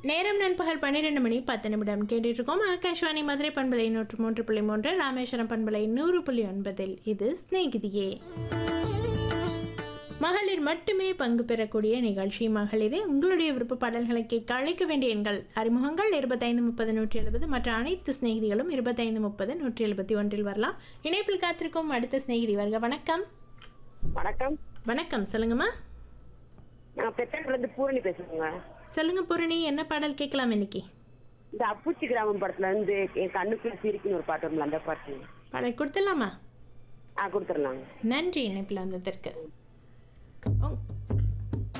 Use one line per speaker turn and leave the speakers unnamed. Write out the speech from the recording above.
நேரம் நண்பகல் பன்னிரெண்டு மணி பத்து நிமிடம் கேட்டுட்டு இருக்கோம் ஆகாஷ்வாணி மதுரை பண்பலை நூற்று மூன்று புள்ளி மூன்று ராமேஸ்வரம் பண்பலை நூறு புள்ளி ஒன்பதில் இது ஸ்நேகிதியே மகளிர் மட்டுமே பங்கு பெறக்கூடிய நிகழ்ச்சி மகளிரே உங்களுடைய விருப்ப பாடல்களை கேட்க அழைக்க வேண்டிய எண்கள் அறிமுகங்கள் இருபத்தைந்து முப்பது நூற்றி எழுபது மற்ற அனைத்து சிநேகிதிகளும் இருபத்தைந்து முப்பது நூற்றி எழுபத்தி ஒன்றில் வரலாம் இணைப்பில் காத்திருக்கும் அடுத்த சிநேகிதி வருக வணக்கம்
வணக்கம்
வணக்கம் சொல்லுங்கம்மா
நான் பெத்தாண்டுல இருந்து பூரணி பேசுறேங்க
சொல்லுங்க பூரணி என்ன பாடல் கேட்கலாம் இன்னைக்கு
இந்த அப்புச்சி கிராமம் படத்துல இருந்து என் கண்ணுக்குள்ள சிரிக்குன்னு ஒரு பாட்டு வரும்ல அந்த பாட்டு
பாடல் கொடுத்துடலாமா
ஆ கொடுத்துடலாங்க
நன்றி இணைப்பில் வந்ததற்கு உங்-